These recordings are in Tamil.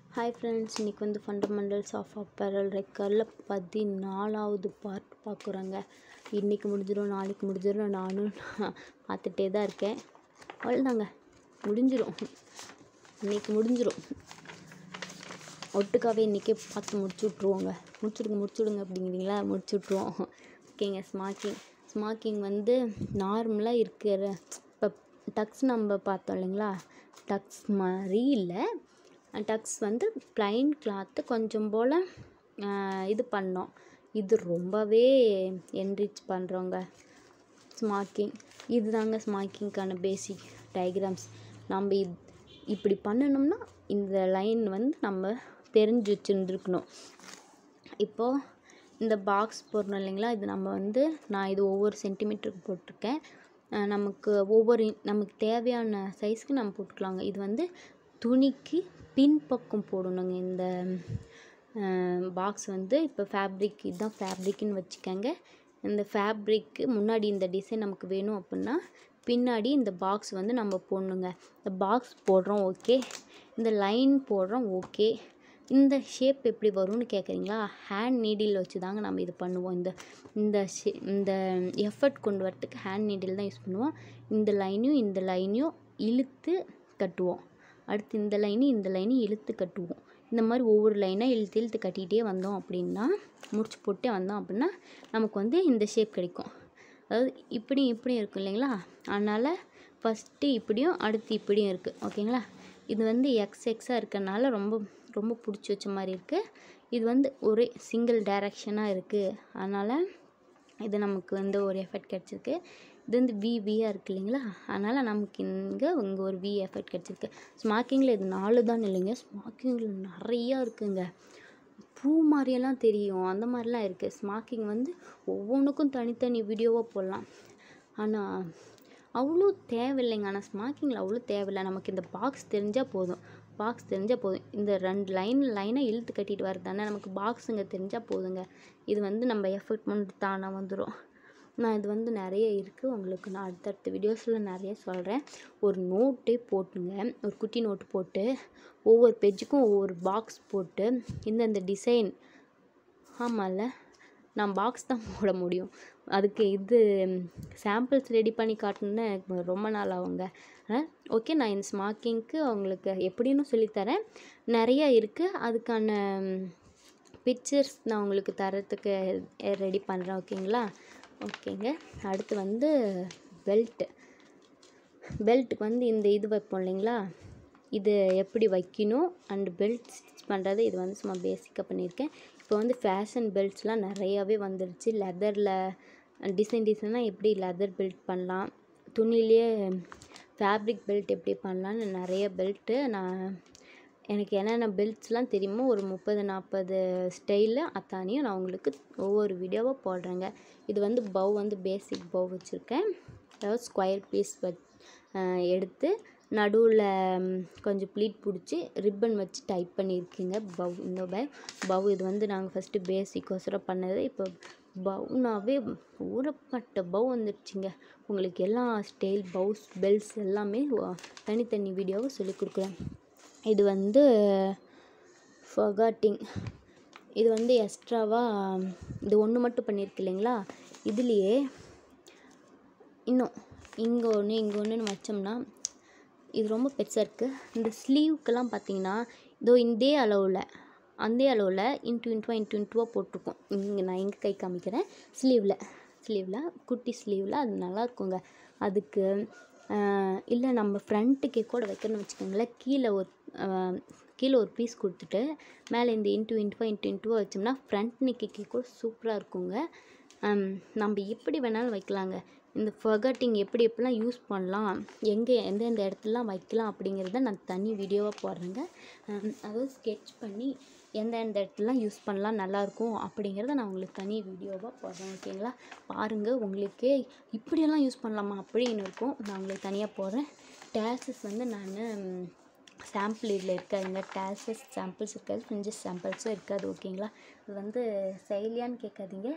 ஹாய் ஃப்ரெண்ட்ஸ் இன்றைக்கி வந்து ஃபண்டமெண்டல்ஸ் ஆஃப் அப்பரல் ரெக்கரில் பதினாலாவது பார்ட் பார்க்குறோங்க இன்றைக்கி முடிஞ்சிடும் நாளைக்கு முடிஞ்சிடும் நானும் பார்த்துட்டே தான் இருக்கேன் அவ்வளோதாங்க முடிஞ்சிடும் இன்றைக்கி முடிஞ்சிடும் ஒட்டுக்காவே இன்றைக்கே பார்த்து முடிச்சு விட்ருவோங்க முடிச்சுடுங்க முடிச்சுடுங்க அப்படிங்கிறீங்களா முடிச்சு விட்ருவோம் ஓகேங்க ஸ்மாக்கிங் ஸ்மாக்கிங் வந்து நார்மலாக இருக்கிற இப்போ டக்ஸ் நம்ம பார்த்தோம் இல்லைங்களா டக்ஸ் மாதிரி இல்லை டக்ஸ் வந்து ப்ளைன் கிளாத்து கொஞ்சம் போல் இது பண்ணோம் இது ரொம்பவே என்ரிச் பண்ணுறோங்க ஸ்மாக்கிங் இதுதாங்க ஸ்மாக்கிங்க்கான பேசிக் டயக்ராம்ஸ் நம்ம இத் இப்படி பண்ணணும்னா இந்த லைன் வந்து நம்ம தெரிஞ்சு வச்சுருந்துருக்கணும் இப்போது இந்த பாக்ஸ் போடணும் இல்லைங்களா இது நம்ம வந்து நான் இது ஒவ்வொரு சென்டிமீட்டருக்கு போட்டிருக்கேன் அஹ் நமக்கு ஒவ்வொரு நமக்கு தேவையான சைஸ்க்கு நம்ம போட்டுக்கலாங்க இது வந்து துணிக்கு பின்பக்கம் போடணுங்க இந்த பாக்ஸ் வந்து இப்போ ஃபேப்ரிக் இதுதான் ஃபேப்ரிக்னு வச்சுக்கோங்க இந்த ஃபேப்ரிக்கு முன்னாடி இந்த டிசைன் நமக்கு வேணும் அப்படின்னா பின்னாடி இந்த பாக்ஸ் வந்து நம்ம போடணுங்க இந்த பாக்ஸ் போடுறோம் ஓகே இந்த லைன் போடுறோம் ஓகே இந்த ஷேப் எப்படி வரும்னு கேட்குறீங்களா ஹேண்ட் நீடில் வச்சு தாங்க நம்ம இது பண்ணுவோம் இந்த இந்த ஷே இந்த எஃபர்ட் கொண்டு வரத்துக்கு ஹேண்ட் நீடில் தான் யூஸ் பண்ணுவோம் இந்த லைனையும் இந்த லைனையும் இழுத்து கட்டுவோம் அடுத்து இந்த லைனு இந்த லைனையும் இழுத்து கட்டுவோம் இந்த மாதிரி ஒவ்வொரு லைனாக இழுத்து இழுத்து கட்டிகிட்டே வந்தோம் அப்படின்னா முடிச்சு போட்டே வந்தோம் அப்படின்னா நமக்கு வந்து இந்த ஷேப் கிடைக்கும் அதாவது இப்படியும் இப்படியும் இருக்கும் இல்லைங்களா அதனால் ஃபஸ்ட்டு இப்படியும் அடுத்து இப்படியும் இருக்குது ஓகேங்களா இது வந்து எக்ஸ் எக்ஸாக இருக்கறனால ரொம்ப ரொம்ப பிடிச்சி வச்ச மாதிரி இருக்குது இது வந்து ஒரே சிங்கிள் டைரக்ஷனாக இருக்குது அதனால் இது நமக்கு வந்து ஒரு எஃபெக்ட் கிடச்சிருக்கு இது வந்து வி வியாக இருக்கு இல்லைங்களா அதனால் நமக்கு இங்கே இங்கே ஒரு வி எஃபெக்ட் கிடச்சிருக்கு ஸ்மாக்கிங்கில் இது நாலு தான் இல்லைங்க ஸ்மாக்கிங்கில் நிறையா இருக்குங்க பூ மாதிரியெல்லாம் தெரியும் அந்த மாதிரிலாம் இருக்குது ஸ்மாக்கிங் வந்து ஒவ்வொன்றுக்கும் தனித்தனி வீடியோவாக போடலாம் ஆனால் அவ்வளோ தேவையில்லைங்க ஆனால் ஸ்மாக்கிங்கில் அவ்வளோ தேவையில்லை நமக்கு இந்த பாக்ஸ் தெரிஞ்சால் போதும் பாக்ஸ் தெரிஞ்சால் போதும் இந்த ரெண்டு லைன் லைனாக இழுத்து கட்டிட்டு வரது தானே நமக்கு பாக்ஸுங்க தெரிஞ்சால் போதுங்க இது வந்து நம்ம எஃபர்ட் பண்ணிட்டு தானாக வந்துடும் நான் இது வந்து நிறைய இருக்குது உங்களுக்கு நான் அடுத்தடுத்த வீடியோஸில் நிறைய சொல்கிறேன் ஒரு நோட்டே போட்டுங்க ஒரு குட்டி நோட்டு போட்டு ஒவ்வொரு பேஜுக்கும் ஒவ்வொரு பாக்ஸ் போட்டு இந்தந்த டிசைன் ஆமாம்ல நான் பாக்ஸ் தான் போட முடியும் அதுக்கு இது சாம்பிள்ஸ் ரெடி பண்ணி காட்டணுன்னு எனக்கு ரொம்ப நாள் ஆகுங்க ஓகே நான் இந்த ஸ்மாக்கிங்க்கு அவங்களுக்கு எப்படின்னு சொல்லித்தரேன் நிறையா இருக்குது அதுக்கான பிக்சர்ஸ் நான் உங்களுக்கு தரத்துக்கு ரெடி பண்ணுறேன் ஓகேங்களா ஓகேங்க அடுத்து வந்து பெல்ட்டு பெல்ட்டுக்கு வந்து இந்த இது வைப்போம் இல்லைங்களா இது எப்படி வைக்கணும் அண்ட் பெல்ட் ஸ்டிச் பண்ணுறது இது வந்து சும்மா பேசிக்காக பண்ணியிருக்கேன் இப்போ வந்து ஃபேஷன் பெல்ட்ஸ்லாம் நிறையாவே வந்துருச்சு லெதரில் டிசைன் டிசைனாக எப்படி லெதர் பெல்ட் பண்ணலாம் துணியிலே ஃபேப்ரிக் பெல்ட் எப்படி பண்ணலான்னு நிறைய பெல்ட்டு நான் எனக்கு என்னென்ன பெல்ட்ஸ்லாம் தெரியுமோ ஒரு முப்பது நாற்பது ஸ்டைலில் அத்தானியும் நான் உங்களுக்கு ஒவ்வொரு வீடியோவாக போடுறேங்க இது வந்து பவ் வந்து பேசிக் பவ் வச்சுருக்கேன் அதாவது ஸ்கொயர் பீஸ் வ எடுத்து நடுவில் கொஞ்சம் ப்ளீட் பிடிச்சி ரிப்பன் வச்சு டைப் பண்ணியிருக்கீங்க பவ் இந்த பவ் பவ் இது வந்து நாங்கள் ஃபஸ்ட்டு பேசிக் ஒசரம் பண்ணது இப்போ பவுனாவே ஊறப்பட்ட பவ் வந்துடுச்சுங்க உங்களுக்கு எல்லா ஸ்டைல் பவுஸ் பெல்ட்ஸ் எல்லாமே தனித்தனி வீடியோவை சொல்லி கொடுக்குறேன் இது வந்து ஃபர்காட்டிங் இது வந்து எக்ஸ்ட்ராவாக இது ஒன்று மட்டும் பண்ணியிருக்கு இல்லைங்களா இதுலேயே இன்னும் இங்கே ஒன்று இங்கே ஒன்றுன்னு வச்சோம்னா இது ரொம்ப பெருசாக இருக்குது இந்த ஸ்லீவுக்கெல்லாம் பார்த்தீங்கன்னா இதோ இதே அளவில் அந்த அளவில் இன்ட்டு இன்ட்டுவா இன்ட்டு இன்ட்டுவாக போட்டிருக்கோம் இங்கே நான் எங்கே கை காமிக்கிறேன் ஸ்லீவில் ஸ்லீவில் குட்டி ஸ்லீவில் அது நல்லா இருக்குங்க அதுக்கு இல்லை நம்ம ஃப்ரண்ட்டுக்கே கூட வைக்கணும்னு வச்சுக்கோங்களேன் கீழே ஒரு கீழே ஒரு பீஸ் கொடுத்துட்டு மேலே இந்த இன்ட்டு இன்ட்டுவா இன்ட்டு இன்ட்டுவா வச்சோம்னா ஃப்ரண்ட் நெக்குக்கே கூட சூப்பராக இருக்குங்க நம்ம எப்படி வேணாலும் வைக்கலாங்க இந்த ஃபர்கட்டிங் எப்படி எப்படிலாம் யூஸ் பண்ணலாம் எங்கே எந்தெந்த இடத்துலலாம் வைக்கலாம் அப்படிங்கிறத நான் தனி வீடியோவாக போடுறேங்க அதாவது ஸ்கெட்ச் பண்ணி எந்தெந்த இடத்துலலாம் யூஸ் பண்ணலாம் நல்லாயிருக்கும் அப்படிங்கிறத நான் உங்களுக்கு தனி வீடியோவாக போடுறேன் ஓகேங்களா பாருங்கள் உங்களுக்கே இப்படியெல்லாம் யூஸ் பண்ணலாமா அப்படின்னு இருக்கும் நான் உங்களுக்கு தனியாக போடுறேன் டேசஸ் வந்து நான் சாம்பிள் இதில் இருக்காதுங்க டேசஸ் சாம்பிள்ஸ் இருக்காது ஃபிஞ்சஸ் சாம்பிள்ஸும் இருக்காது ஓகேங்களா இது வந்து செயலியான்னு கேட்காதீங்க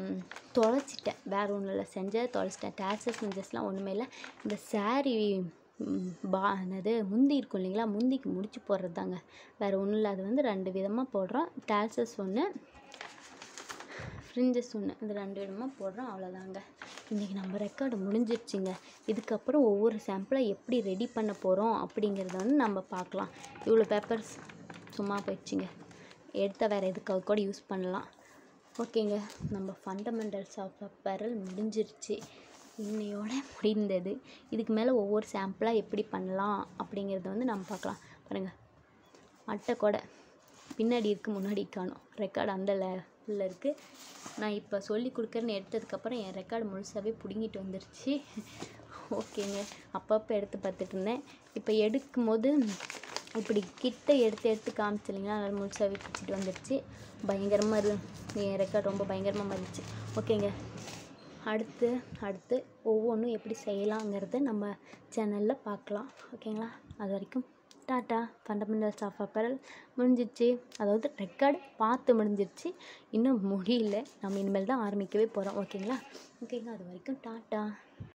தொலைச்சிட்டேன் வேறு ஒன்றும் இல்லை செஞ்சதை தொலைச்சிட்டேன் டேசஸ் ஃபிஞ்சஸ்லாம் ஒன்றுமே இல்லை இந்த சாரீ ம், பா என்னது முந்தி இருக்கும் இல்லைங்களா முந்திக்கு முடிச்சு போடுறது தாங்க வேறு ஒன்றும் இல்லை அது வந்து ரெண்டு விதமாக போடுறோம் டால்சஸ் ஒன்று ஃப்ரிஞ்சஸ் ஒன்று இது ரெண்டு விதமாக போடுறோம் அவ்வளோதாங்க இன்றைக்கி நம்ம ரெக்கார்டு முடிஞ்சிருச்சுங்க இதுக்கப்புறம் ஒவ்வொரு சாம்பிளை எப்படி ரெடி பண்ண போகிறோம் அப்படிங்கிறத வந்து நம்ம பார்க்கலாம் இவ்வளோ பேப்பர்ஸ் சும்மா போயிடுச்சுங்க எடுத்தால் வேறு எதுக்காக கூட யூஸ் பண்ணலாம் ஓகேங்க நம்ம ஃபண்டமெண்டல்ஸ் ஆஃப் அப்பரல் முடிஞ்சிருச்சு இன்னையோட முடிந்தது இதுக்கு மேலே ஒவ்வொரு சாம்பிளாக எப்படி பண்ணலாம் அப்படிங்கிறத வந்து நம்ம பார்க்கலாம் பாருங்கள் அட்டை கூட பின்னாடி இருக்குது முன்னாடி காணும் ரெக்கார்டு அந்த லெவலில் இருக்குது நான் இப்போ சொல்லி கொடுக்குறேன்னு எடுத்ததுக்கப்புறம் என் ரெக்கார்டு முழுசாகவே பிடுங்கிட்டு வந்துருச்சு ஓகேங்க அப்பப்போ எடுத்து பார்த்துட்டு இருந்தேன் இப்போ எடுக்கும்போது இப்படி கிட்ட எடுத்து எடுத்து காமிச்சு இல்லைங்களா அதனால் முழுசாகவே பிடிச்சிட்டு வந்துருச்சு பயங்கரமாக இரு என் ரெக்கார்டு ரொம்ப பயங்கரமாக மாறிடுச்சு ஓகேங்க அடுத்து அடுத்து ஒவ்வொன்றும் எப்படி செய்யலாங்கிறத நம்ம சேனலில் பார்க்கலாம் ஓகேங்களா அது வரைக்கும் டாட்டா ஃபண்டமெண்டல்ஸ் ஆஃப் அப்பரல் முடிஞ்சிடுச்சு அதாவது ரெக்கார்டு பார்த்து முடிஞ்சிருச்சு இன்னும் முடியல நம்ம இனிமேல் தான் ஆரம்பிக்கவே போகிறோம் ஓகேங்களா ஓகேங்களா அது வரைக்கும் டாட்டா